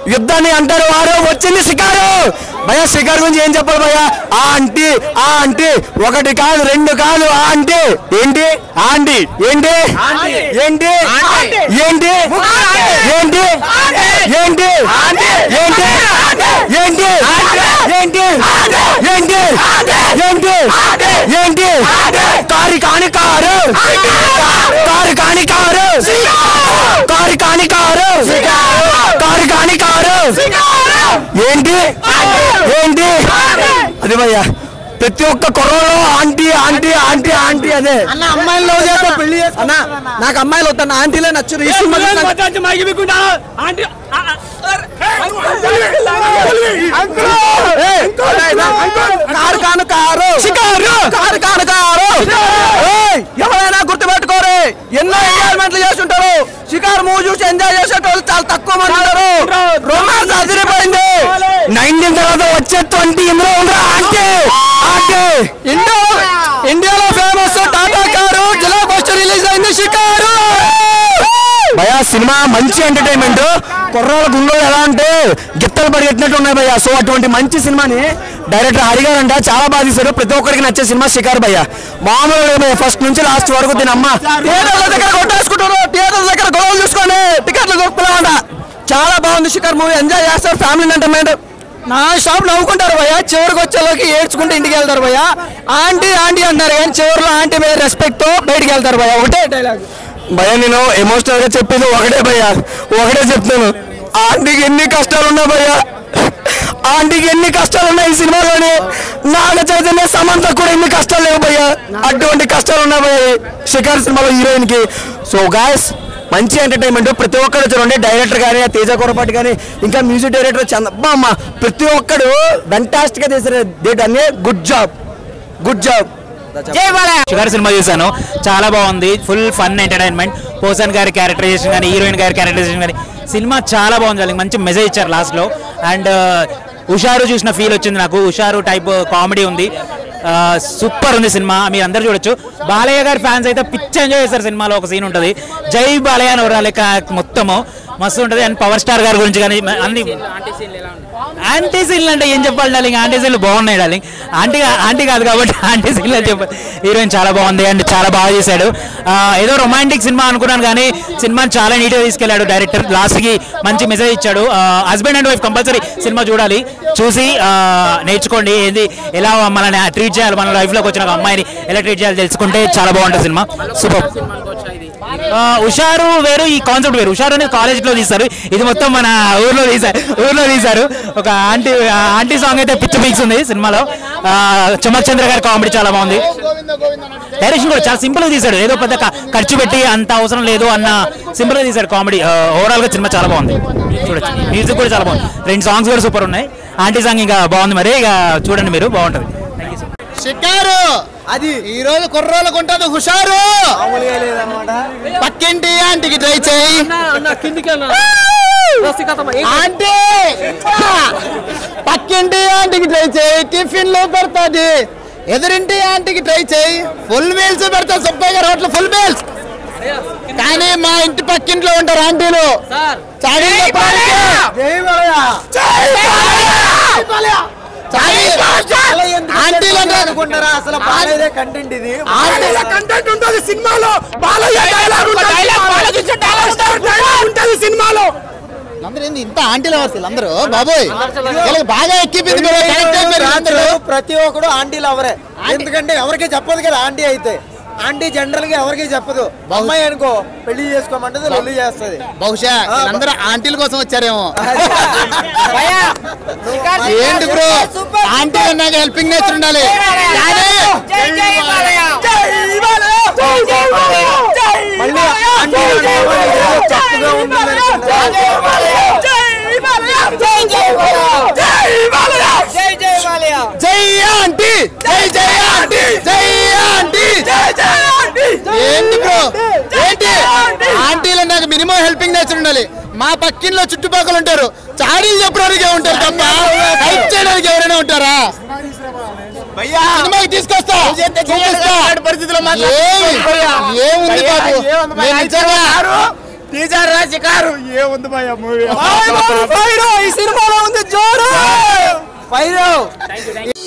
యుద్ధాన్ని అంటారు వారు వచ్చింది షికారు భయ షికారు గురించి ఏం చెప్పాలి భయ ఆ ఆంటీ ఆ ఆంటీ ఒకటి కాదు రెండు కాదు ఆ ఆంటీ ఏంటి ఆంటీ ఏంటి ఏంటి ఏంటి ఏంటి ఏంటి ఏంటి ఏంటి ఏంటి ఏంటి ఏంటి ఏంటి కారు కాని కారు కారు కాని కారు కారు కాని కారు కారు కాని కారు ఏంటి ఏంటి అది భయ్యా ప్రతి ఒక్క కుర్రలో ఆంటీ ఆంటీ ఆంటీ ఆంటీ అదే అన్న అమ్మాయిలు లవ్ చేస్తే పెళ్లి చేస్తా అన్న నాకు అమ్మాయిలు వస్తాను ఆంటీలే నచ్చురు ఈ సినిమా చూసినాక- ఏయ్, కారు కాను కారు షికారు కారు కాను కారు ఏయ్, ఎవరైనా గుర్తుపెట్టుకోరు ఎన్నో ఎంజాయ్మెంట్లు చేస్తుంటారు షికారు మూవీ చూసి ఎంజాయ్ చేసేటోళ్ళు చాలా తక్కువ మంది ఉంటారు రొమాన్స్ అదిరిపోయింది నైన్టీన్ తర్వాత వచ్చే ట్వంటీ ఇందులో ఉండరా ఆంటీ ఆంటీ ఇండియా ఇండియాలో ఫేమస్ టాటా కారు జిల్లా ఫస్ట్ రిలీజ్ అయింది షికారు భయ సినిమా మంచి ఎంటర్టైన్మెంట్ కుర్రాల గుండెలు ఎలా అంటే గిత్తలు పరిగెట్టినట్టు ఉన్నాయి భయ్య సో అటువంటి మంచి సినిమాని డైరెక్టర్ హరిగారు అంట చాలా బాగా తీశారు ప్రతి ఒక్కరికి నచ్చే సినిమా షికార్ భయ్య మామూలుగా ఫస్ట్ నుంచి లాస్ట్ వరకు దీని అమ్మ థియేటర్ల దగ్గర కొట్టేసుకుంటారు థియేటర్ల దగ్గర గొడవలు చూసుకొని టికెట్లు దొరుకుతున్నామంట చాలా బాగుంది షికార్ మూవీ ఎంజాయ్ చేస్తారు ఫ్యామిలీ ఎంటర్టైన్మెంట్ నా షాప్ నవ్వుకుంటారు భయ్య చివరికి వచ్చేలోకి ఏడ్చుకుంటూ ఇంటికి వెళ్తారు భయ్య ఆంటీ ఆంటీ అంటారు కానీ చివరిలో ఆంటీ మీద రెస్పెక్ట్ తో బయటికి వెళ్తారు భయ్య ఒకటే డైలాగ్ భయ నేను ఎమోషనల్ గా చెప్పేది ఒకటే భయ్య ఒకటే చెప్తాను ఆంటీకి ఎన్ని కష్టాలు ఉన్నాయి భయ్య ఆంటీకి ఎన్ని కష్టాలు ఉన్నాయి ఈ సినిమాలోని నాగ చైతన్య సమంత కూడా ఎన్ని కష్టాలు లేవు భయ్య అటువంటి కష్టాలు ఉన్నాయి భయ్య షికార్ సినిమాలో హీరోయిన్ కి సో గాయస్ మంచి ఎంటర్టైన్మెంట్ ప్రతి ఒక్కరు చూడండి డైరెక్టర్ కానీ తేజ కొరపాటి కానీ ఇంకా మ్యూజిక్ డైరెక్టర్ చందమ్మ ప్రతి ఒక్కడు ఫెంటాస్టిక్ గా చేశారు దేట్ అనే గుడ్ జాబ్ గుడ్ జాబ్ షుగర్ సినిమా చూసాను చాలా బాగుంది ఫుల్ ఫన్ ఎంటర్టైన్మెంట్ పోసన్ గారి క్యారెక్టరైజేషన్ కానీ హీరోయిన్ గారి క్యారెక్టరైజేషన్ కానీ సినిమా చాలా బాగుంది వాళ్ళకి మంచి మెసేజ్ ఇచ్చారు లాస్ట్లో అండ్ హుషారు చూసిన ఫీల్ వచ్చింది నాకు హుషారు టైప్ కామెడీ ఉంది సూపర్ ఉంది సినిమా మీరు అందరు చూడొచ్చు బాలయ్య గారి ఫ్యాన్స్ అయితే పిచ్చ ఎంజాయ్ చేస్తారు సినిమాలో ఒక సీన్ ఉంటుంది జై బాలయ్య అని ఒక లెక్క మొత్తము మస్తు ఉంటుంది అండ్ పవర్ స్టార్ గారి గురించి కానీ అన్ని యాంటీ సీన్లు అంటే ఏం చెప్పాలి డార్లింగ్ యాంటీ సీన్లు బాగున్నాయి డార్లింగ్ ఆంటీ ఆంటీ కాదు కాబట్టి యాంటీ సీన్లు అని చెప్పాలి హీరోయిన్ చాలా బాగుంది అండ్ చాలా బాగా చేశాడు ఆ, ఏదో రొమాంటిక్ సినిమా అనుకున్నాను కానీ సినిమాని చాలా నీట్గా తీసుకెళ్లాడు డైరెక్టర్ లాస్ట్కి మంచి మెసేజ్ ఇచ్చాడు హస్బెండ్ అండ్ వైఫ్ కంపల్సరీ సినిమా చూడాలి చూసి ఆ, నేర్చుకోండి ఏది ఎలా మనల్ని ట్రీట్ చేయాలి మన లైఫ్లోకి వచ్చిన ఒక అమ్మాయిని ఎలా ట్రీట్ చేయాలి తెలుసుకుంటే చాలా బాగుంటుంది సినిమా సూపర్ ఆ, హుషారు వేరు ఈ కాన్సెప్ట్ వేరు హుషారు అనేది కాలేజ్ లో తీశారు ఇది మొత్తం మన ఊర్లో తీశారు ఊర్లో తీశారు ఒక ఆంటీ ఆంటీ సాంగ్ అయితే పిచ్చ పిక్స్ ఉంది సినిమాలో ఆ, చమక్ చంద్ర గారి కామెడీ చాలా బాగుంది డైరెక్షన్ కూడా చాలా సింపుల్ గా తీశాడు ఏదో పెద్ద క- ఖర్చు పెట్టి అంత అవసరం లేదు అన్న సింపుల్ గా తీశాడు కామెడీ ఓవరాల్ గా సినిమా చాలా బాగుంది చూడొచ్చు మ్యూజిక్ కూడా చాలా బాగుంది రెండు సాంగ్స్ కూడా సూపర్ ఉన్నాయి ఆంటీ సాంగ్ ఇంకా బాగుంది మరి ఇక చూడండి మీరు బాగుంటుంది షికారు అది ఈ రోజు కుర్రోళ్ళకు ఉంటుంది హుషారు పక్కింటి ఆంటీకి ట్రై చేయి ఆంటీ పక్కింటి ఆంటీకి ట్రై చేయి టిఫిన్ లో పెడతాది ఎదురింటి ఆంటీకి ట్రై చేయి ఫుల్ మీల్స్ పెడతా సుబ్బయ్య గారు హోటల్ ఫుల్ మీల్స్ కానీ మా ఇంటి పక్కింట్లో ఉంటారు ఆంటీలు చాడీలు చెప్పడానికి. చాడీ- ఆంటీలు అంటే అసలు బాగాలేదే కంటెంట్ ఇది కంటెంట్ ఉంటుంది సినిమాలో బాలయ్య డైలాగ్ ఉంటుంది సినిమాలో అందరూ ఏంది ఇంత ఆంటీలు వస్తారు అందరూ బాబోయ్ వీళ్ళకి బాగా ఎక్కిపోయింది కదా, connect అయిపోయారు అందరూ. ప్రతి ఒక్కడు ఆంటీ లవరే ఎందుకంటే ఎవరికి చెప్పదు కదా ఆంటీ అయితే ఆంటీ జనరల్ గా ఎవరికి చెప్పదు అమ్మాయి అనుకో పెళ్లి చేసుకోమంటే పెళ్లి చేస్తుంది బహుశా వీళ్ళందరూ ఆంటీల కోసం వచ్చారేమో ఏంటి బ్రో ఆంటీ అన్నాక హెల్పింగ్ నేచర్ ఉండాలి కానీ మళ్ళీ ఆంటీ చక్కగా ఉంటుంది జై ఆంటీ జై జై ఆంటీ జై ఆంటీ ఏంటి బ్రో ఏంటి ఆంటీలు నాకు మినిమం హెల్పింగ్ నేచర్ ఉండాలి మా పక్కింట్లో చుట్టుపక్కల ఉంటారు చాడీలు చెప్పడానికి ఉంటారు తప్ప హెల్ప్ చేయడానికి ఎవరైనా ఉంటారా సినిమాకి తీసుకొస్తా చూపిస్తా. ఏమి? ఏముంది బాబు నేను నిజంగా తీసారా షికారు ఏముంది భయ మూవీ ఈ సినిమాలో ఉంది జోరు ఫైర్